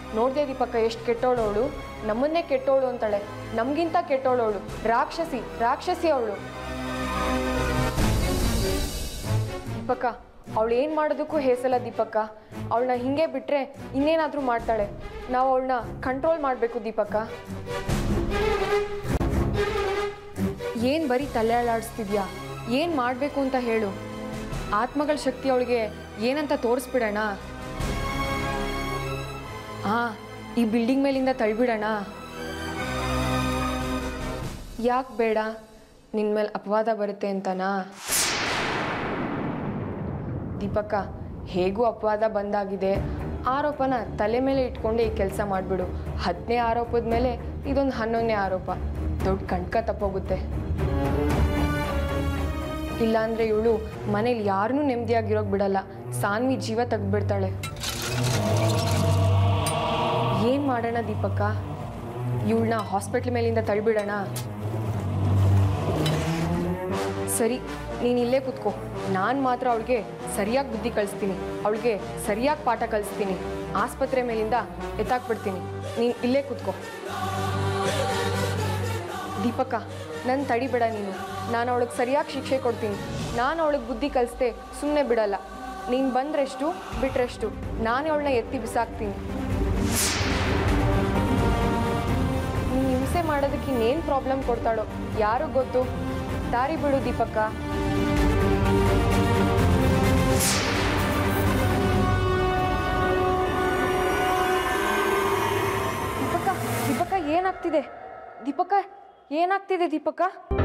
ನೋಡ್ದೆ ದೀಪಕ್ಕ ಎಷ್ಟು ಕೆಟ್ಟೋಳು ಅವಳು ನಮ್ಮನ್ನೇ ಕೆಟ್ಟೋಳು ಅಂತಾಳೆ ನಮಗಿಂತ ಕೆಟ್ಟೋಳು ಅವಳು ರಾಕ್ಷಸಿ ರಾಕ್ಷಸಿ ಅವಳು ದೀಪಕ್ಕ ಅವಳು ಏನು ಮಾಡೋದಕ್ಕೂ ಹೇಸಲ್ಲ ದೀಪಕ್ಕ ಅವಳನ್ನ ಹಿಂಗೆ ಬಿಟ್ಟರೆ ಇನ್ನೇನಾದರೂ ಮಾಡ್ತಾಳೆ ನಾವು ಅವಳನ್ನ ಕಂಟ್ರೋಲ್ ಮಾಡಬೇಕು ದೀಪಕ್ಕ ಏನು ಬರೀ ತಲೆ ಅಲ್ಲಾಡಿಸ್ತಿದ್ಯಾ ಏನು ಮಾಡಬೇಕು ಅಂತ ಹೇಳು ಆತ್ಮಗಳ ಶಕ್ತಿ ಅವಳಿಗೆ ಏನಂತ ತೋರಿಸ್ಬಿಡೋಣ ಹಾಂ ಈ ಬಿಲ್ಡಿಂಗ್ ಮೇಲಿಂದ ತಳ್ಬಿಡೋಣ ಯಾಕೆ ಬೇಡ ನಿನ್ನ ಮೇಲೆ ಅಪವಾದ ಬರುತ್ತೆ ಅಂತನಾ ದೀಪಕ್ಕ ಹೇಗೂ ಅಪವಾದ ಬಂದಾಗಿದೆ ಆರೋಪನ ತಲೆ ಮೇಲೆ ಇಟ್ಕೊಂಡೆ ಈ ಕೆಲಸ ಮಾಡಿಬಿಡು ಹತ್ತನೇ ಆರೋಪದ ಮೇಲೆ ಇದೊಂದು ಹನ್ನೊಂದನೇ ಆರೋಪ ದೊಡ್ಡ ಕಣ್ಕ ತಪ್ಪೋಗುತ್ತೆ ಇಲ್ಲಾಂದ್ರೆ ಇವಳು ಮನೇಲಿ ಯಾರನ್ನೂ ನೆಮ್ಮದಿಯಾಗಿರೋಕ್ ಬಿಡಲ್ಲ ಸಾನ್ವಿ ಜೀವ ತೆಗ್ದ್ಬಿಡ್ತಾಳೆ ಏನು ಮಾಡೋಣ ದೀಪಕ್ಕ ಇವಳನ್ನ ಹಾಸ್ಪಿಟ್ಲ್ ಮೇಲಿಂದ ತಳ್ಬಿಡೋಣ ಸರಿ ನೀನು ಇಲ್ಲೇ ಕೂತ್ಕೋ ನಾನು ಮಾತ್ರ ಅವಳಿಗೆ ಸರಿಯಾಗಿ ಬುದ್ಧಿ ಕಲಿಸ್ತೀನಿ ಅವಳಿಗೆ ಸರಿಯಾಗಿ ಪಾಠ ಕಲಿಸ್ತೀನಿ ಆಸ್ಪತ್ರೆ ಮೇಲಿಂದ ಎತ್ತಾಕ್ಬಿಡ್ತೀನಿ ನೀನು ಇಲ್ಲೇ ಕೂತ್ಕೋ ದೀಪಕ್ಕ ನನ್ನ ತಡಿಬೇಡ ನೀನು ನಾನು ಅವಳಿಗೆ ಸರಿಯಾಗಿ ಶಿಕ್ಷೆ ಕೊಡ್ತೀನಿ ನಾನು ಅವಳಿಗೆ ಬುದ್ಧಿ ಕಲಿಸ್ದೆ ಸುಮ್ಮನೆ ಬಿಡಲ್ಲ ನೀನು ಬಂದ್ರೆಷ್ಟು ಬಿಟ್ರೆಷ್ಟು ನಾನೇ ಅವಳನ್ನ ಎತ್ತಿ ಬಿಸಾಕ್ತೀನಿ ನೀನು ಹಿಂಸೆ ಮಾಡೋದಕ್ಕೆ ಇನ್ನೇನು ಪ್ರಾಬ್ಲಮ್ ಕೊಡ್ತಾಳೋ ಯಾರು ಗೊತ್ತು ದಾರಿ ಬಿಡು ದೀಪಕ್ಕ ದೀಪಕ್ಕ ದೀಪಕ್ಕ ಏನಾಗ್ತಿದೆ ದೀಪಕ್ಕ ಏನಾಗ್ತಿದೆ ದೀಪಕ್ಕ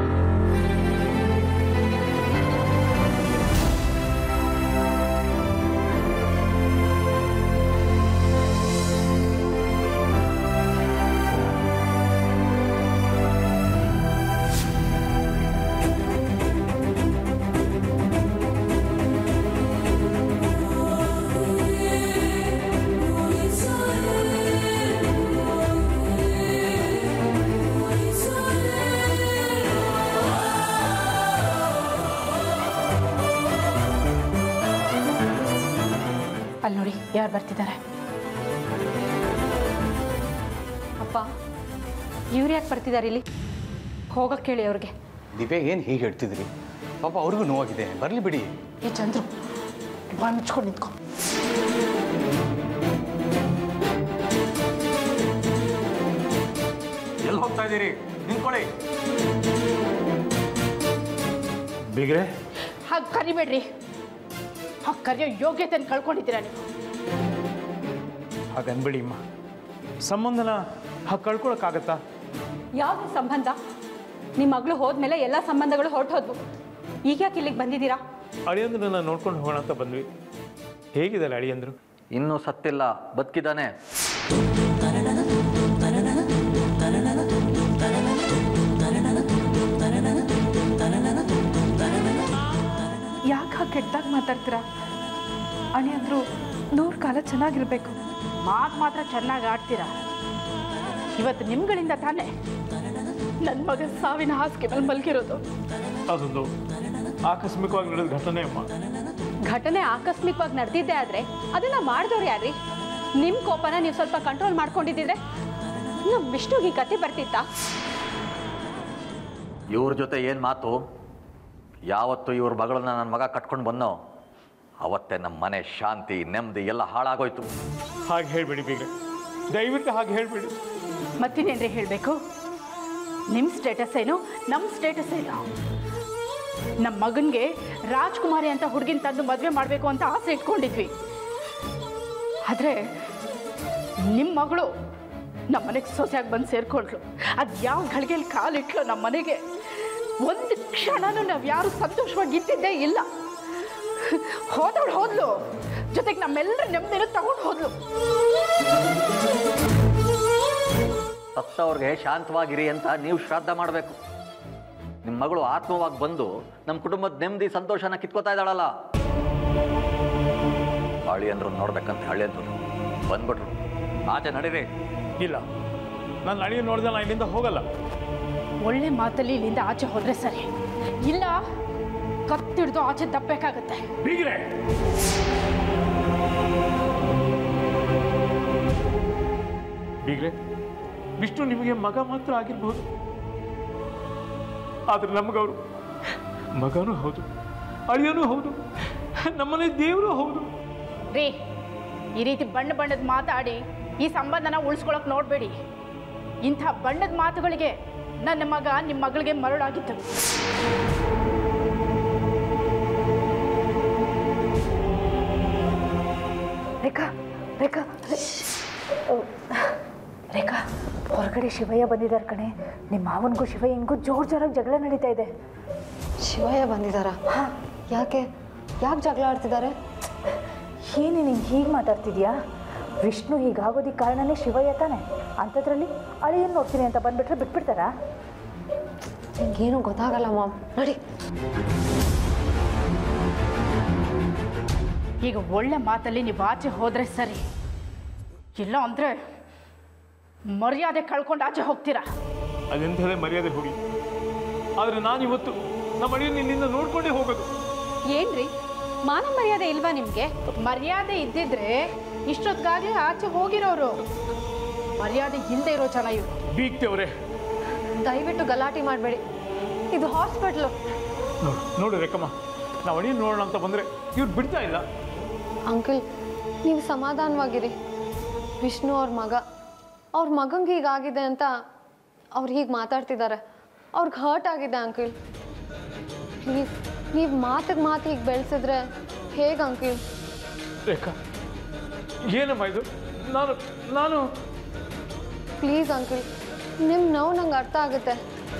ಅಲ್ಲಿ ನೋಡಿ ಯಾರು ಬರ್ತಿದ್ದಾರೆ ಅಪ್ಪ ಇವ್ರು ಯಾಕೆ ಬರ್ತಿದ್ದಾರೆ ಇಲ್ಲಿ ಹೋಗಕ್ಕೆ ಕೇಳಿ ಅವ್ರಿಗೆ ದಿವ್ಯಾ ಏನು ಹೀಗೆ ಹೇಳ್ತಿದ್ರಿ ಪಾಪ ಅವ್ರಿಗೂ ನೋವಾಗಿದೆ ಬರಲಿ ಬಿಡಿ ಏ ಚಂದ್ರು ಬಾಯ್ ಮುಚ್ಕೊಂಡು ನಿಂತ್ಕೊ ಎಲ್ಲಿ ಹೋಗ್ತಾ ಇದ್ದೀರಿ ನಿಂತ್ಕೊಳ್ಳಿ ಬೀಗ್ರೆ ಹಾಗೆ ಕರಿಬೇಡ್ರಿ ಹಾಗೆ ಕರೆಯೋ ಯೋಗ್ಯತೆಯನ್ನು ಕಳ್ಕೊಂಡಿದ್ದೀರಾ ನೀವು ಹಾಗೆ ಅನ್ಬೇಡಿ ಅಮ್ಮ ಸಂಬಂಧನ ಹಾಗೆ ಕಳ್ಕೊಳಕ್ಕಾಗತ್ತಾ ಯಾವುದು ಸಂಬಂಧ ನಿಮ್ಮ ಮಗಳು ಹೋದ್ಮೇಲೆ ಎಲ್ಲ ಸಂಬಂಧಗಳು ಹೊರಟೋದ್ವು ಈಗ ಯಾಕೆ ಇಲ್ಲಿಗೆ ಬಂದಿದ್ದೀರಾ ಅಳಿಯಂದ್ರನ್ನ ನೋಡ್ಕೊಂಡು ಹೋಗೋಣ ಅಂತ ಬಂದ್ವಿ ಹೇಗಿದ್ದಾರೆ ಅಳಿಯಂದ್ರು ಇನ್ನೂ ಸತ್ತಿಲ್ಲ ಬದುಕಿದ್ದಾನೆ ಯಾಕೆ ಹಾಗೆ ಕೆಟ್ಟದಾಗ ಮಾತಾಡ್ತೀರಾ ಅಣಿಯಂದ್ರು ನೂರು ಕಾಲ ಚೆನ್ನಾಗಿರ್ಬೇಕು ಮಾತು ಮಾತ್ರ ಚೆನ್ನಾಗಿ ಆಡ್ತೀರಾ ಇವತ್ತು ನಿಮ್ಗಳಿಂದ ತಾನೇ ನನ್ನ ಮಗ ಸಾವಿನ ಹಾಸಿಗೆ ಮೇಲೆ ಮಲಗಿರೋದು ಅದೊಂದು ಆಕಸ್ಮಿಕವಾಗಿ ನಡೆದ ಘಟನೆ ಅಮ್ಮ ಘಟನೆ ಆಕಸ್ಮಿಕವಾಗಿ ನಡೆದಿದ್ದೆ ಆದರೆ ಅದನ್ನ ಮಾಡಿದವ್ರು ಯಾರ್ರಿ ನಿಮ್ಮ ಕೋಪನ ನೀವು ಸ್ವಲ್ಪ ಕಂಟ್ರೋಲ್ ಮಾಡ್ಕೊಂಡಿದ್ದಿದ್ರೆ ನಮ್ಮ ವಿಷ್ಣುಗೆ ಈ ಕತೆ ಬರ್ತಿತ್ತಾ ಇವ್ರ ಜೊತೆ ಏನು ಮಾತು ಯಾವತ್ತು ಇವ್ರ ಮಗಳನ್ನ ನನ್ನ ಮಗ ಕಟ್ಕೊಂಡು ಬಂದೋ ಅವತ್ತೇ ನಮ್ಮ ಮನೆ ಶಾಂತಿ ನೆಮ್ಮದಿ ಎಲ್ಲ ಹಾಳಾಗೋಯ್ತು ಹಾಗೆ ಹೇಳ್ಬೇಡಿ ಬೀಗ್ರೆ ದಯವಿಟ್ಟು ಹಾಗೆ ಹೇಳ್ಬೇಡಿ ಮತ್ತಿನೇನ್ರಿ ಹೇಳಬೇಕು ನಿಮ್ಮ ಸ್ಟೇಟಸ್ ಏನು ನಮ್ಮ ಸ್ಟೇಟಸ್ ಏನು ನಮ್ಮ ಮಗನಿಗೆ ರಾಜ್ಕುಮಾರಿ ಅಂತ ಹುಡುಗಿನ ತಂದು ಮದುವೆ ಮಾಡಬೇಕು ಅಂತ ಆಸೆ ಇಟ್ಕೊಂಡಿದ್ವಿ ಆದರೆ ನಿಮ್ಮ ಮಗಳು ನಮ್ಮ ಮನೆಗೆ ಸೊಸೆಯಾಗಿ ಬಂದು ಸೇರಿಕೊಂಡ್ರು ಅದು ಯಾವ ಗಳಿಗೆಯಲ್ಲಿ ಕಾಲಿಟ್ಲು ನಮ್ಮ ಮನೆಗೆ ಒಂದು ಕ್ಷಣನೂ ನಾವು ಯಾರು ಸಂತೋಷವಾಗಿ ಇದ್ದಿದ್ದೇ ಇಲ್ಲ ಹೋದವಳು ಹೋದ್ಲು ಜೊತೆಗೆ ನಮ್ಮೆಲ್ಲರ ನೆಮ್ಮದಿನ ತಗೊಂಡು ಹೋದ್ಲು ಸತ್ತವ್ರಿಗೆ ಶಾಂತವಾಗಿರಿ ಅಂತ ನೀವು ಶ್ರಾದ್ದ ಮಾಡಬೇಕು ನಿಮ್ಮ ಮಗಳು ಆತ್ಮವಾಗಿ ಬಂದು ನಮ್ಮ ಕುಟುಂಬದ ನೆಮ್ಮದಿ ಸಂತೋಷನ ಕಿತ್ಕೋತಾ ಇದ್ದಾಳಲ್ಲ ಹಳ್ಳಿಯಂದ್ರು ನೋಡ್ಬೇಕಂತ ಹಳ್ಳಿಯಂದ್ರು ಬಂದ್ಬಿಟ್ರು ಆಚೆ ನಡೀರಿ ಇಲ್ಲ ನಾನು ಅಳಿಯ ನೋಡಿದ್ರೆ ನಾನು ಇಲ್ಲಿಂದ ಹೋಗಲ್ಲ ಒಳ್ಳೆ ಮಾತಲ್ಲಿ ಇಲ್ಲಿಂದ ಆಚೆ ಹೋದ್ರೆ ಸರಿ ಇಲ್ಲ ಕತ್ತಿಡ್ದು ಆಚೆ ತಪ್ಪಬೇಕಾಗತ್ತೆ ಬೀಗ್ರೆ ಬೀಗ್ರೆ ವಿಷ್ಣು ನಿಮಗೆ ಮಗ ಮಾತ್ರ ಆಗಿರ್ಬೋದು ಆದ್ರೆ ನಮಗವರು ಮಗನೂ ಹೌದು ಅಳಿಯನೂ ಹೌದು ನಮ್ಮನೆ ದೇವರು ಹೌದು ರೀ ಈ ರೀತಿ ಬಣ್ಣ ಬಣ್ಣದ ಮಾತಾಡಿ ಈ ಸಂಬಂಧನ ಉಳಿಸ್ಕೊಳಕ್ ನೋಡಬೇಡಿ ಇಂಥ ಬಣ್ಣದ ಮಾತುಗಳಿಗೆ ನನ್ನ ಮಗ ನಿಮ್ಮ ಮಗಳಿಗೆ ಮರಳಾಗಿತ್ತು ರೇಖಾ ರೇಖಾ ರೇಖಾ ಹೊರಗಡೆ ಶಿವಯ್ಯ ಬಂದಿದ್ದಾರೆ ಕಣೆ ನಿಮ್ಮ ಮಾವನಿಗೂ ಶಿವಯ್ಯನಿಗೂ ಜೋರ್ ಜೋರಾಗಿ ಜಗಳ ನಡೀತಾ ಇದೆ ಶಿವಯ್ಯ ಬಂದಿದ್ದಾರಾ ಯಾಕೆ ಯಾಕೆ ಜಗಳ ಆಡ್ತಿದ್ದಾರೆ ಏನೇ ನೀನು ಹೀಗೆ ಮಾತಾಡ್ತಿದ್ಯಾ ವಿಷ್ಣು ಹೀಗಾಗೋದಕ್ಕೆ ಕಾರಣನೇ ಶಿವಯ್ಯ ತಾನೆ ಅಂಥದ್ರಲ್ಲಿ ಅಳಿಯನ್ನು ನೋಡ್ತೀನಿ ಅಂತ ಬಂದ್ಬಿಟ್ರೆ ಬಿಟ್ಬಿಡ್ತಾರಾ ನಿಂಗೇನು ಗೊತ್ತಾಗಲ್ಲ ಮಾಮ್ ನೋಡಿ ಈಗ ಒಳ್ಳೆ ಮಾತಲ್ಲಿ ನೀವು ಆಚೆ ಹೋದ್ರೆ ಸರಿ ಇಲ್ಲ ಅಂದ್ರೆ ಮರ್ಯಾದೆ ಕಳ್ಕೊಂಡು ಆಚೆ ಹೋಗ್ತೀರಾ ಅದೆಂಥದೇ ಮರ್ಯಾದೆ ಹೋಗಿ ಆದರೆ ನಾನಿವತ್ತು ನಮ್ಮ ಅಳಿಯನ್ನ ಇಲ್ಲಿಂದ ನೋಡ್ಕೊಂಡೇ ಹೋಗೋದು ಏನ್ರಿ ಮಾನ ಮರ್ಯಾದೆ ಇಲ್ವಾ ನಿಮಗೆ ಮರ್ಯಾದೆ ಇದ್ದಿದ್ರೆ ಇಷ್ಟೊತ್ತಿಗಾಗಲೇ ಆಚೆ ಹೋಗಿರೋರು ಮರ್ಯಾದೆ ಇಲ್ಲದೆ ಇರೋ ಜನ ಇವರು ಬೀಗ್ತೇವ್ರೆ ದಯವಿಟ್ಟು ಗಲಾಟೆ ಮಾಡಬೇಡಿ ಇದು ಹಾಸ್ಪಿಟ್ಲು ನೋಡು ನೋಡು ರೇಖಮ್ಮ ನಾವು ಅಳಿಯನ್ ನೋಡೋಣ ಅಂತ ಬಂದರೆ ಇವ್ರು ಬಿಡ್ತಾ ಇಲ್ಲ ಅಂಕಲ್ ನೀವು ಸಮಾಧಾನವಾಗಿರಿ ವಿಷ್ಣು ಅವ್ರ ಮಗ ಅವ್ರ ಮಗಂಗೆ ಹೀಗಾಗಿದೆ ಅಂತ ಅವ್ರು ಹೀಗೆ ಮಾತಾಡ್ತಿದ್ದಾರೆ ಅವ್ರಿಗೆ ಹರ್ಟ್ ಆಗಿದೆ ಅಂಕಲ್ ಪ್ಲೀಸ್ ನೀವು ಮಾತಿಗೆ ಮಾತು ಹೀಗೆ ಬೆಳೆಸಿದ್ರೆ ಹೇಗೆ ಅಂಕಲ್ ರೇಖಾ ಏನಮ್ಮ ಇದು ನಾನು ನಾನು ಪ್ಲೀಸ್ ಅಂಕಲ್ ನಿಮ್ಮ ನೋವು ನಂಗೆ ಅರ್ಥ ಆಗುತ್ತೆ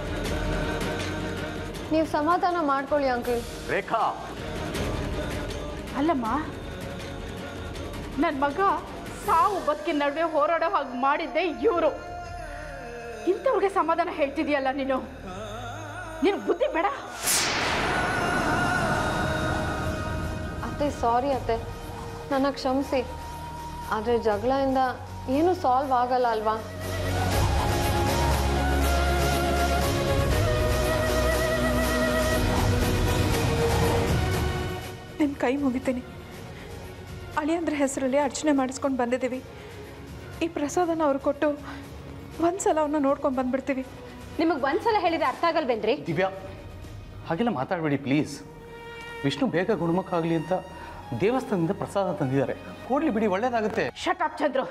ನೀವು ಸಮಾಧಾನ ಮಾಡ್ಕೊಳ್ಳಿ ಅಂಕಲ್ ರೇಖಾ ಅಲ್ಲಮ್ಮ ನನ್ನ ಮಗ ಸಾವು ಬದುಕಿನ ನಡುವೆ ಹೋರಾಡೋ ಹಾಗೆ ಮಾಡಿದ್ದೆ ಇವರು ಇಂಥವ್ರಿಗೆ ಸಮಾಧಾನ ಹೇಳ್ತಿದ್ಯಲ್ಲ ನೀನು ನಿನ್ ಬುದ್ಧಿ ಬೇಡ ಅತ್ತೆ ಸಾರಿ ಅತ್ತೆ ನನ್ನ ಕ್ಷಮಿಸಿ ಆದರೆ ಜಗಳದಿಂದ ಏನೂ ಸಾಲ್ವ್ ಆಗಲ್ಲ ಅಲ್ವಾ ನಿಮ್ಮ ಕೈ ಮುಗಿತೀನಿ ಅಳಿಯಂದ್ರ ಹೆಸರಲ್ಲಿ ಅರ್ಚನೆ ಮಾಡಿಸ್ಕೊಂಡು ಬಂದಿದ್ದೀವಿ ಈ ಪ್ರಸಾದನ ಅವ್ರು ಕೊಟ್ಟು ಒಂದು ಸಲ ಅವನ್ನ ನೋಡ್ಕೊಂಡು ಬಂದ್ಬಿಡ್ತೀವಿ ನಿಮಗೆ ಒಂದ್ಸಲ ಹೇಳಿದ್ರೆ ಅರ್ಥ ಆಗಲ್ವೇನ್ರಿ ದಿವ್ಯಾ ಹಾಗೆಲ್ಲ ಮಾತಾಡಬೇಡಿ ಪ್ಲೀಸ್ ವಿಷ್ಣು ಬೇಗ ಗುಣಮುಖ ಆಗಲಿ ಅಂತ ದೇವಸ್ಥಾನದಿಂದ ಪ್ರಸಾದ ತಂದಿದ್ದಾರೆ ಕೊಡ್ಲಿ ಬಿಡಿ ಒಳ್ಳೇದಾಗುತ್ತೆ ಶಟ್ ಅಪ್ ಚಂದ್ರು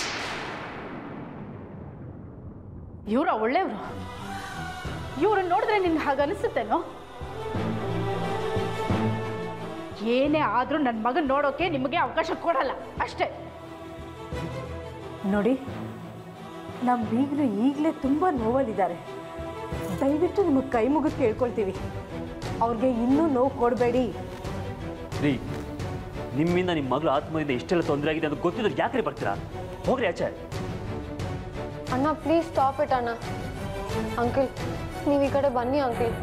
ಇವರ ಒಳ್ಳೆಯವರು ಇವ್ರನ್ನ ನೋಡಿದ್ರೆ ನಿನ್ಗೆ ಹಾಗೆ ಅನಿಸುತ್ತೇನೋ ಏನೇ ಆದರೂ ನನ್ನ ಮಗನ ನೋಡೋಕೆ ನಿಮಗೆ ಅವಕಾಶ ಕೊಡಲ್ಲ ಅಷ್ಟೇ ನೋಡಿ ನಮ್ಮ ಬೀಗರು ಈಗಲೇ ತುಂಬ ನೋವಲ್ಲಿದ್ದಾರೆ ದಯವಿಟ್ಟು ನಿಮಗೆ ಕೈ ಮುಗಿದು ಕೇಳ್ಕೊಳ್ತೀವಿ ಅವ್ರಿಗೆ ಇನ್ನೂ ನೋವು ಕೊಡಬೇಡಿ ರೀ ನಿಮ್ಮಿಂದ ನಿಮ್ಮ ಮಗಳು ಆತ್ಮದಿಂದ ಇಷ್ಟೆಲ್ಲ ತೊಂದರೆ ಆಗಿದೆ ಅಂತ ಗೊತ್ತಿದ್ರೆ ಯಾಕ್ರಿ ಬರ್ತೀರಾ ಹೋಗ್ರಿ ಆಚೆ ಅಣ್ಣ ಪ್ಲೀಸ್ ಸ್ಟಾಪ್ ಇಟ್ ಅಣ್ಣ ಅಂಕಲ್ ನೀವು ಈ ಕಡೆ ಬನ್ನಿ ಅಂಕಲ್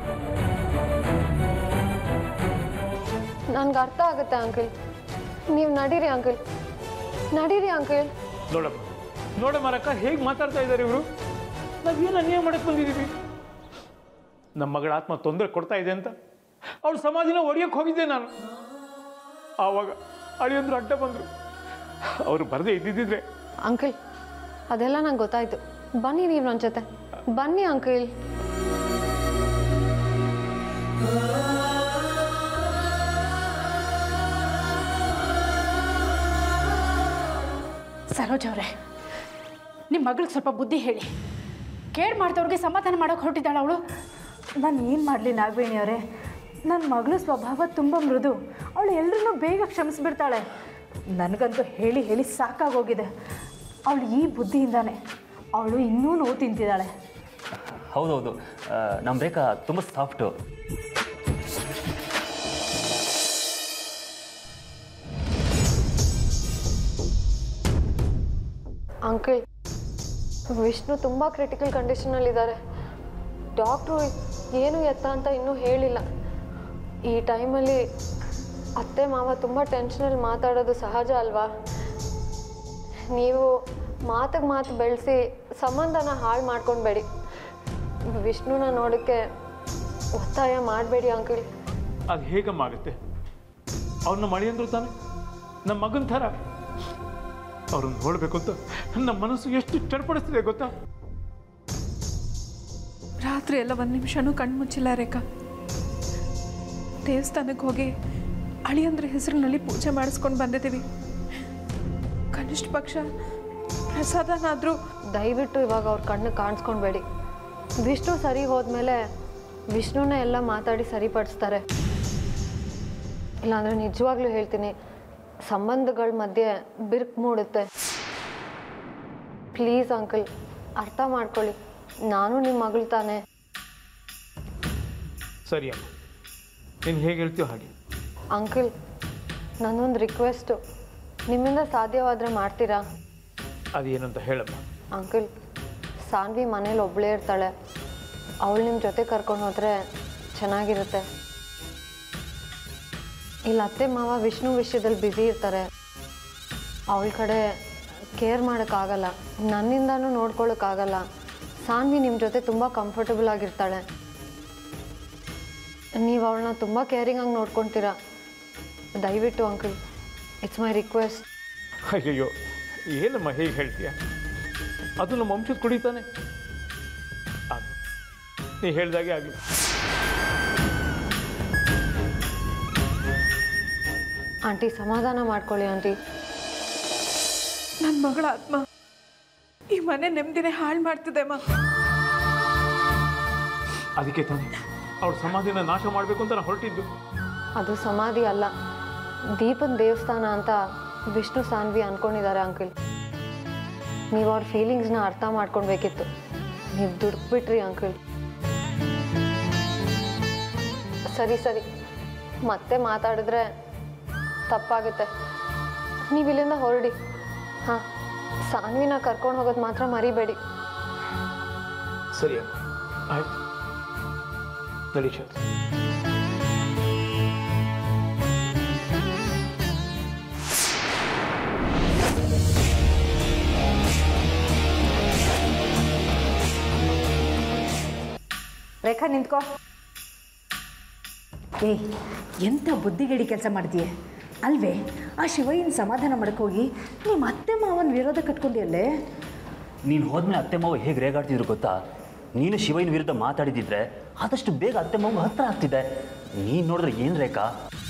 ನನ್ಗೆ ಅರ್ಥ ಆಗುತ್ತೆ ಅಂಕಲ್ ನೀವು ನಡೀರಿ ಅಂಕಲ್ ನಡೀರಿ ಅಂಕಲ್ ನೋಡಮ್ಮ ನೋಡಮ್ಮ ರಕ್ಕ ಹೇಗೆ ಮಾತಾಡ್ತಾ ಇದ್ದಾರೆ ಇವರು ನಾವೇನು ಅನ್ಯಾಯ ಮಾಡಕ್ಕೆ ಬಂದಿದ್ದೀವಿ ನಮ್ಮ ಮಗಳ ಆತ್ಮ ತೊಂದರೆ ಕೊಡ್ತಾ ಇದೆ ಅಂತ ಅವಳು ಸಮಾಧಿನ ಒಡೆಯಕ್ಕೆ ಹೋಗಿದ್ದೆ ನಾನು ಆವಾಗ ಅಳಿಯಂದ್ರು ಅಡ್ಡ ಬಂದರು ಅವರು ಬರದೇ ಇದ್ದಿದ್ದಿದ್ರೆ ಅಂಕಲ್ ಅದೆಲ್ಲ ನಂಗೆ ಗೊತ್ತಾಯ್ತು ಬನ್ನಿ ನೀವು ನನ್ನ ಜೊತೆ ಬನ್ನಿ ಅಂಕಲ್ ಸರೋಜ್ ಅವರೇ ನಿಮ್ಮ ಮಗಳಿಗೆ ಸ್ವಲ್ಪ ಬುದ್ಧಿ ಹೇಳಿ ಕೇರ್ ಮಾಡ್ದವ್ರಿಗೆ ಸಮಾಧಾನ ಮಾಡೋಕೆ ಹೊರಟಿದ್ದಾಳೆ ಅವಳು ನಾನು ಏನು ಮಾಡಲಿ ನಾಗವೇಣಿ ಅವರೇ ನನ್ನ ಮಗಳ ಸ್ವಭಾವ ತುಂಬ ಮೃದು ಅವಳು ಎಲ್ಲರನ್ನೂ ಬೇಗ ಕ್ಷಮಿಸ್ಬಿಡ್ತಾಳೆ ನನಗಂತೂ ಹೇಳಿ ಹೇಳಿ ಸಾಕಾಗೋಗಿದೆ ಅವಳು ಈ ಬುದ್ಧಿಯಿಂದಾನೆ ಅವಳು ಇನ್ನೂ ನೋವು ತಿಂತಿದ್ದಾಳೆ ಹೌದೌದು ನಮ್ಮ ಬೇಕಾ ತುಂಬ ಸಾಫ್ಟು ಅಂಕಲ್ ವಿಷ್ಣು ತುಂಬ ಕ್ರಿಟಿಕಲ್ ಕಂಡೀಷನಲ್ಲಿದ್ದಾರೆ ಡಾಕ್ಟ್ರು ಏನು ಎತ್ತ ಅಂತ ಇನ್ನೂ ಹೇಳಿಲ್ಲ ಈ ಟೈಮಲ್ಲಿ ಅತ್ತೆ ಮಾವ ತುಂಬ ಟೆನ್ಷನಲ್ಲಿ ಮಾತಾಡೋದು ಸಹಜ ಅಲ್ವಾ ನೀವು ಮಾತಿಗೆ ಮಾತು ಬೆಳೆಸಿ ಸಂಬಂಧನ ಹಾಳು ಮಾಡ್ಕೊಳ್ಬೇಡಿ ವಿಷ್ಣುನ ನೋಡೋಕ್ಕೆ ಒತ್ತಾಯ ಮಾಡಬೇಡಿ ಅಂಕಲ್ ಅದು ಹೇಗಮ್ಮ ಆಗುತ್ತೆ ಅವ್ರನ್ನ ಮಳೆಯಂದ್ರು ತಾನೆ ನಮ್ಮ ಮಗನ ಥರ ಅವ್ರನ್ನ ನೋಡಬೇಕು ಅಂತ ನನ್ನ ಮನಸ್ಸು ಎಷ್ಟು ಚಡ್ಪಡಿಸ್ತಿದೆ ಗೊತ್ತಾ ರಾತ್ರಿ ಎಲ್ಲ ಒಂದು ನಿಮಿಷನೂ ಕಣ್ಮುಚ್ಚಿಲ್ಲ ರೇಖಾ ದೇವಸ್ಥಾನಕ್ಕೆ ಹೋಗಿ ಅಳಿಯಂದ್ರ ಹೆಸರಿನಲ್ಲಿ ಪೂಜೆ ಮಾಡಿಸ್ಕೊಂಡು ಬಂದಿದ್ದೀವಿ ಕನಿಷ್ಠ ಪಕ್ಷ ಪ್ರಸಾದನಾದರೂ ದಯವಿಟ್ಟು ಇವಾಗ ಅವ್ರ ಕಣ್ಣು ಕಾಣಿಸ್ಕೊಳ್ಬೇಡಿ ವಿಷ್ಣು ಸರಿ ಹೋದ್ಮೇಲೆ ವಿಷ್ಣುನ ಎಲ್ಲ ಮಾತಾಡಿ ಸರಿಪಡಿಸ್ತಾರೆ ಇಲ್ಲಾಂದ್ರೆ ನಿಜವಾಗ್ಲೂ ಹೇಳ್ತೀನಿ ಸಂಬಂಧಗಳ ಮಧ್ಯೆ ಬಿರ್ಕ್ ಮೂಡುತ್ತೆ ಪ್ಲೀಸ್ ಅಂಕಲ್ ಅರ್ಥ ಮಾಡ್ಕೊಳ್ಳಿ ನಾನು ನಿಮ್ಮ ಮಗಳು ತಾನೆ ಸರಿ ಅಮ್ಮ ನೀನು ಹೇಗೆ ಹೇಳ್ತೀಯೋ ಹಾಗೆ ಅಂಕಲ್ ನನ್ನೊಂದು ರಿಕ್ವೆಸ್ಟು ನಿಮ್ಮಿಂದ ಸಾಧ್ಯವಾದರೆ ಮಾಡ್ತೀರಾ ಅದೇನಂತ ಹೇಳಮ್ಮ ಅಂಕಲ್ ಸಾನ್ವಿ ಮನೇಲಿ ಒಬ್ಬಳೇ ಇರ್ತಾಳೆ ಅವಳು ನಿಮ್ಮ ಜೊತೆ ಕರ್ಕೊಂಡು ಹೋದರೆ ಚೆನ್ನಾಗಿರುತ್ತೆ ಇಲ್ಲ ಅತ್ತೆ ಮಾವ ವಿಷ್ಣು ವಿಷಯದಲ್ಲಿ ಬ್ಯುಸಿ ಇರ್ತಾರೆ ಅವಳ ಕಡೆ ಕೇರ್ ಮಾಡೋಕ್ಕಾಗಲ್ಲ ನನ್ನಿಂದನೂ ನೋಡ್ಕೊಳ್ಳೋಕ್ಕಾಗಲ್ಲ ಸಾನ್ವಿ ನಿಮ್ಮ ಜೊತೆ ತುಂಬ ಕಂಫರ್ಟಬಲ್ ಆಗಿರ್ತಾಳೆ ನೀವು ಅವಳನ್ನ ತುಂಬ ಕೇರಿಂಗಾಗಿ ನೋಡ್ಕೊತೀರಾ ದಯವಿಟ್ಟು ಅಂಕಲ್ ಇಟ್ಸ್ ಮೈ ರಿಕ್ವೆಸ್ಟ್ ಅಯ್ಯಯ್ಯೋ ಏನಮ್ಮ ಹೇಗೆ ಹೇಳ್ತೀಯ ಅದು ನಮ್ಮ ವಂಶದ ಕುಡಿತಾನೆ ಅದು ನೀ ಹೇಳ್ದಾಗೆ ಆಗಲಿ ಆಂಟಿ ಸಮಾಧಾನ ಮಾಡ್ಕೊಳ್ಳಿ ಆಂಟಿ ನನ್ನ ಮಗಳ ಆತ್ಮ ಈ ಮನೆ ನೆಮ್ಮದಿನೇ ಹಾಳು ಮಾಡ್ತಿದೆ ಅಮ್ಮ ಅದಕ್ಕೆ ತಾನೆ ಅವ್ರ ಸಮಾಧಿನ ನಾಶ ಮಾಡಬೇಕು ಅಂತ ನಾನು ಹೊರಟಿದ್ದು ಅದು ಸಮಾಧಿ ಅಲ್ಲ ದೀಪದ ದೇವಸ್ಥಾನ ಅಂತ ವಿಷ್ಣು ಸಾನ್ವಿ ಅನ್ಕೊಂಡಿದ್ದಾರೆ ಅಂಕಲ್ ನೀವು ಅವ್ರ ಫೀಲಿಂಗ್ಸ್ನ ಅರ್ಥ ಮಾಡ್ಕೊಳ್ಬೇಕಿತ್ತು ನೀವು ದುಡ್ಕ್ಬಿಟ್ರಿ ಅಂಕಲ್ ಸರಿ ಸರಿ ಮತ್ತೆ ಮಾತಾಡಿದ್ರೆ ತಪ್ಪಾಗುತ್ತೆ ನೀವು ಇಲ್ಲಿಂದ ಹೊರಡಿ ಹಾಂ ಸಾನ್ವಿನ ಕರ್ಕೊಂಡು ಹೋಗೋದು ಮಾತ್ರ ಮರಿಬೇಡಿ ಸರಿ ಅಮ್ಮ ಆಯ್ತು ನಡಿ ಶಾಂತಿ. ರೇಖಾ ನಿಂತ್ಕೋ ಏಯ್ ಎಂಥ ಬುದ್ಧಿಗೇಡಿ ಕೆಲಸ ಮಾಡ್ತೀಯ ಅಲ್ವೇ ಆ ಶಿವಯ್ಯನ ಸಮಾಧಾನ ಮಾಡಕ್ಕೋಗಿ ನಿಮ್ಮ ಅತ್ತೆ ಮಾವನ ವಿರೋಧ ಕಟ್ಕೊಂಡಿಯಲ್ಲೇ ನೀನು ಹೋದ್ಮೇಲೆ ಅತ್ತೆ ಮಾವ ಹೇಗೆ ರೇಗಾಡ್ತಿದ್ರು ಗೊತ್ತಾ ನೀನು ಶಿವಯ್ಯನ ವಿರುದ್ಧ ಮಾತಾಡಿದಿದ್ರೆ ಆದಷ್ಟು ಬೇಗ ಅತ್ತೆ ಮಾವ ಹತ್ರ ಆಗ್ತಿದ್ದೆ ನೀನು ನೋಡಿದ್ರೆ ಏನು ರೇಖಾ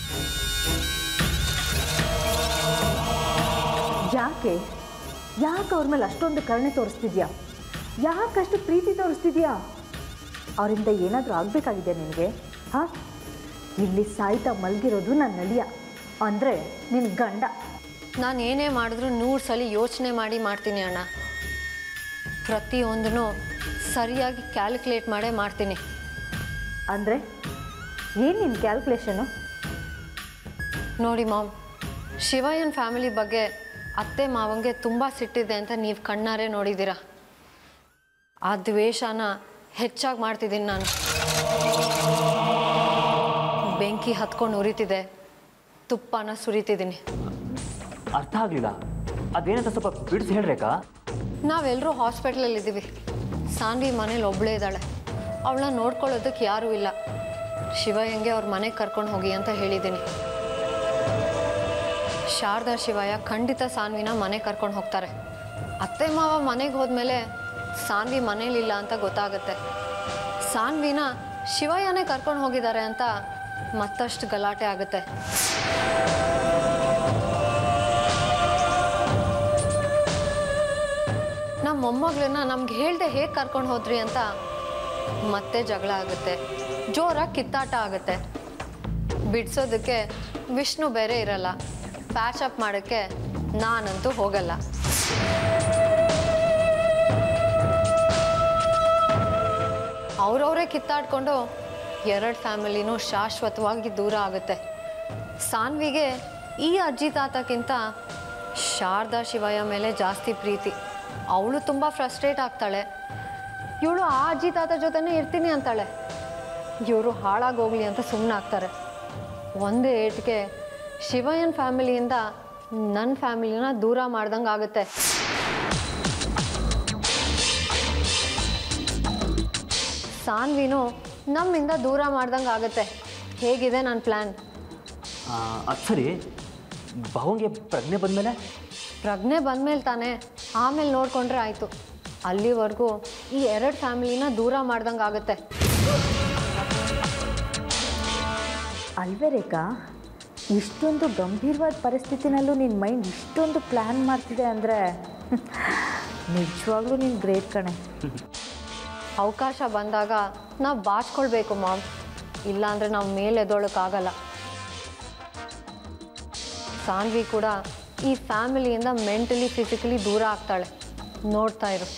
ಯಾಕೆ ಯಾಕೆ ಅವ್ರ ಮೇಲೆ ಅಷ್ಟೊಂದು ಕರುಣೆ ತೋರಿಸ್ತಿದ್ಯಾ ಯಾಕಷ್ಟು ಪ್ರೀತಿ ತೋರಿಸ್ತಿದ್ಯಾ ಅವರಿಂದ ಏನಾದರೂ ಆಗಬೇಕಾಗಿದೆ ನಿನಗೆ ಹಾಂ ಇಲ್ಲಿ ಸಾಯ್ತಾ ಮಲಗಿರೋದು ನನ್ನ ನಳಿಯ ಅಂದರೆ ನಿನ್ನ ಗಂಡ ನಾನು ಏನೇ ಮಾಡಿದ್ರು ನೂರು ಸಲ ಯೋಚನೆ ಮಾಡಿ ಮಾಡ್ತೀನಿ ಅಣ್ಣ ಪ್ರತಿಯೊಂದನ್ನು ಸರಿಯಾಗಿ ಕ್ಯಾಲ್ಕುಲೇಟ್ ಮಾಡೇ ಮಾಡ್ತೀನಿ ಅಂದರೆ ಏನು ನಿನ್ನ ಕ್ಯಾಲ್ಕುಲೇಷನು ನೋಡಿ ಮಾಮ್ ಶಿವಯ್ಯನ ಫ್ಯಾಮಿಲಿ ಬಗ್ಗೆ ಅತ್ತೆ ಮಾವಂಗೆ ತುಂಬ ಸಿಟ್ಟಿದೆ ಅಂತ ನೀವು ಕಣ್ಣಾರೆ ನೋಡಿದ್ದೀರಾ ಆ ದ್ವೇಷನ ಹೆಚ್ಚಾಗಿ ಮಾಡ್ತಿದ್ದೀನಿ ನಾನು ಬೆಂಕಿ ಹತ್ಕೊಂಡು ಉರಿತಿದೆ ತುಪ್ಪನ ಸುರಿತಿದ್ದೀನಿ ಅರ್ಥ ಆಗಲಿಲ್ಲ ಅದೇನಂತ ಸ್ವಲ್ಪ ಬಿಡಿಸಿ ಹೇಳ್ರೇಕಾ ನಾವೆಲ್ಲರೂ ಹಾಸ್ಪಿಟ್ಲಲ್ಲಿದ್ದೀವಿ ಸಾನ್ವಿ ಮನೇಲಿ ಒಬ್ಬಳೇ ಇದ್ದಾಳೆ ಅವಳನ್ನ ನೋಡ್ಕೊಳ್ಳೋದಕ್ಕೆ ಯಾರೂ ಇಲ್ಲ ಶಿವಯ್ಯಂಗೆ ಅವ್ರ ಮನೆಗೆ ಕರ್ಕೊಂಡು ಹೋಗಿ ಅಂತ ಹೇಳಿದ್ದೀನಿ ಶಾರದಾ ಶಿವಯ್ಯ ಖಂಡಿತ ಸಾನ್ವಿನ ಮನೆಗೆ ಕರ್ಕೊಂಡು ಹೋಗ್ತಾರೆ ಅತ್ತೆ ಮಾವ ಮನೆಗೆ ಹೋದ್ಮೇಲೆ ಸಾನ್ವಿ ಮನೇಲಿಲ್ಲ ಅಂತ ಗೊತ್ತಾಗುತ್ತೆ ಸಾನ್ವಿನ ಶಿವಯ್ಯನೇ ಕರ್ಕೊಂಡು ಹೋಗಿದ್ದಾರೆ ಅಂತ ಮತ್ತಷ್ಟು ಗಲಾಟೆ ಆಗುತ್ತೆ ನಮ್ಮ ಮೊಮ್ಮಗಳನ್ನ ನಮ್ಗೆ ಹೇಳ್ದೆ ಹೇಗೆ ಕರ್ಕೊಂಡು ಹೋದ್ರಿ ಅಂತ ಮತ್ತೆ ಜಗಳ ಆಗುತ್ತೆ ಜೋರಾಗಿ ಕಿತ್ತಾಟ ಆಗುತ್ತೆ ಬಿಡ್ಸೋದಕ್ಕೆ ವಿಷ್ಣು ಬೇರೆ ಇರಲ್ಲ ಪ್ಯಾಚ್ ಅಪ್ ಮಾಡೋಕ್ಕೆ ನಾನಂತೂ ಹೋಗಲ್ಲ ಅವ್ರವರೇ ಕಿತ್ತಾಡ್ಕೊಂಡು ಎರಡು ಫ್ಯಾಮಿಲಿನೂ ಶಾಶ್ವತವಾಗಿ ದೂರ ಆಗುತ್ತೆ ಸಾನ್ವಿಗೆ ಈ ಅಜ್ಜಿ ತಾತಕ್ಕಿಂತ ಶಾರದಾ ಶಿವಯ್ಯ ಮೇಲೆ ಜಾಸ್ತಿ ಪ್ರೀತಿ ಅವಳು ತುಂಬ ಫ್ರಸ್ಟ್ರೇಟ್ ಆಗ್ತಾಳೆ ಇವಳು ಆ ಅಜ್ಜಿ ತಾತ ಜೊತೆನೇ ಇರ್ತೀನಿ ಅಂತಾಳೆ ಇವರು ಹಾಳಾಗೋಗ್ಲಿ ಅಂತ ಸುಮ್ಮನೆ ಆಗ್ತಾರೆ ಒಂದೇ ಏಟ್ಗೆ ಶಿವಯ್ಯನ ಫ್ಯಾಮಿಲಿಯಿಂದ ನನ್ನ ಫ್ಯಾಮಿಲಿನ ದೂರ ಮಾಡ್ದಂಗೆ ಆಗುತ್ತೆ ಸಾನ್ವಿನು ನಮ್ಮಿಂದ ದೂರ ಮಾಡ್ದಂಗೆ ಆಗುತ್ತೆ ಹೇಗಿದೆ ನನ್ನ ಪ್ಲ್ಯಾನ್ ಅದು ಸರಿ ಭಾವಂಗೆ ಪ್ರಜ್ಞೆ ಬಂದಮೇಲೆ ಪ್ರಜ್ಞೆ ಬಂದಮೇಲೆ ತಾನೇ ಆಮೇಲೆ ನೋಡಿಕೊಂಡ್ರೆ ಆಯಿತು ಅಲ್ಲಿವರೆಗೂ ಈ ಎರಡು ಫ್ಯಾಮಿಲಿನ ದೂರ ಮಾಡ್ದಂಗೆ ಆಗುತ್ತೆ ಅಲ್ವೇ ರೇಖಾ ಇಷ್ಟೊಂದು ಗಂಭೀರವಾದ ಪರಿಸ್ಥಿತಿನಲ್ಲೂ ನಿನ್ನ ಮೈಂಡ್ ಇಷ್ಟೊಂದು ಪ್ಲ್ಯಾನ್ ಮಾಡ್ತಿದೆ ಅಂದರೆ ನಿಜವಾಗ್ಲೂ ನೀನು ಗ್ರೇಟ್ ಕಣೆ ಅವಕಾಶ ಬಂದಾಗ ನಾವು ಬಾಚ್ಕೊಳ್ಬೇಕು ಮಾಮ್ ಇಲ್ಲಾಂದರೆ ನಾವು ಮೇಲೆ ಎದ್ದೋಳಕ್ಕಾಗಲ್ಲ ಸಾನ್ವಿ ಕೂಡ ಈ ಫ್ಯಾಮಿಲಿಯಿಂದ ಮೆಂಟಲಿ ಫಿಸಿಕಲಿ ದೂರ ಆಗ್ತಾಳೆ ನೋಡ್ತಾ ಇರು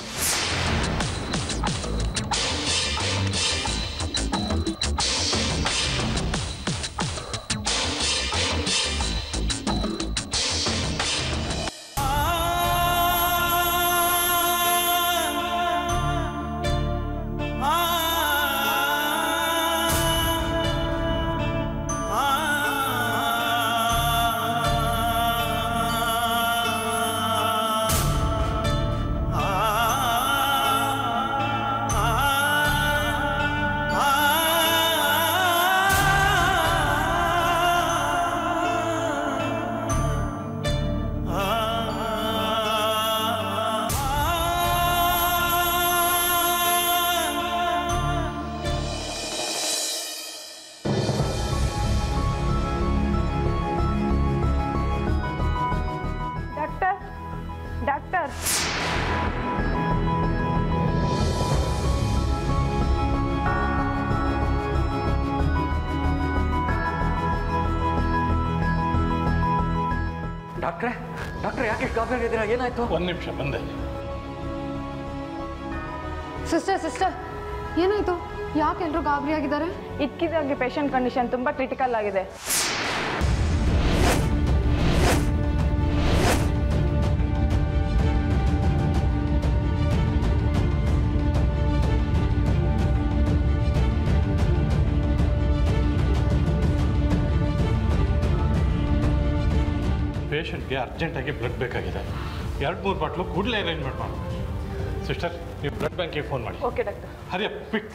ಡಾಕ್ಟರ್ ಡಾಕ್ಟರ್ ಡಾಕ್ಟ್ರೆ ಡಾಕ್ಟ್ರೆ ಯಾಕೆ ಇಷ್ಟು ಗಾಬರಿ ಆಗಿದ್ದೀರಾ ಏನಾಯ್ತು ಒಂದು ನಿಮಿಷ ಬಂದೆ ಸಿಸ್ಟರ್ ಸಿಸ್ಟರ್ ಏನಾಯ್ತು ಯಾಕೆ ಎಲ್ಲರೂ ಗಾಬರಿ ಆಗಿದ್ದಾರೆ ಇಕ್ಕಿದಾಗಿ ಪೇಷಂಟ್ ಕಂಡೀಷನ್ ತುಂಬ ಕ್ರಿಟಿಕಲ್ ಆಗಿದೆ ಪೇಷಂಟ್ಗೆ ಅರ್ಜೆಂಟಾಗಿ ಬ್ಲಡ್ ಬೇಕಾಗಿದೆ ಎರಡು ಮೂರು ಬಾಟ್ಲು ಕೂಡಲೇ ಅರೇಂಜ್ಮೆಂಟ್ ಮಾಡಿ ಸಿಸ್ಟರ್ ನೀವು ಬ್ಲಡ್ ಬ್ಯಾಂಕಿಗೆ ಫೋನ್ ಮಾಡಿ ಓಕೆ ಡಾಕ್ಟರ್ ಹರಿಯ ಕ್ವಿಕ್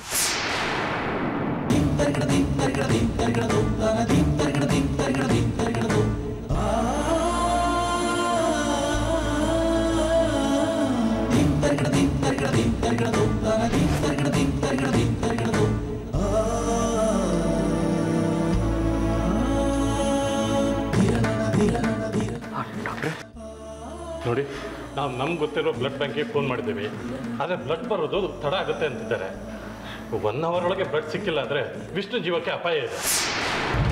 ನೋಡಿ ನಾವು ನಮ್ಗೆ ಗೊತ್ತಿರೋ ಬ್ಲಡ್ ಬ್ಯಾಂಕಿಗೆ ಫೋನ್ ಮಾಡಿದ್ದೀವಿ ಆದರೆ ಬ್ಲಡ್ ಬರೋದು ತಡ ಆಗುತ್ತೆ ಅಂತಿದ್ದಾರೆ ಒನ್ ಅವರ್ ಒಳಗೆ ಬ್ಲಡ್ ಸಿಕ್ಕಿಲ್ಲ ಅಂದರೆ ವಿಷ್ಣು ಜೀವಕ್ಕೆ ಅಪಾಯ ಇದೆ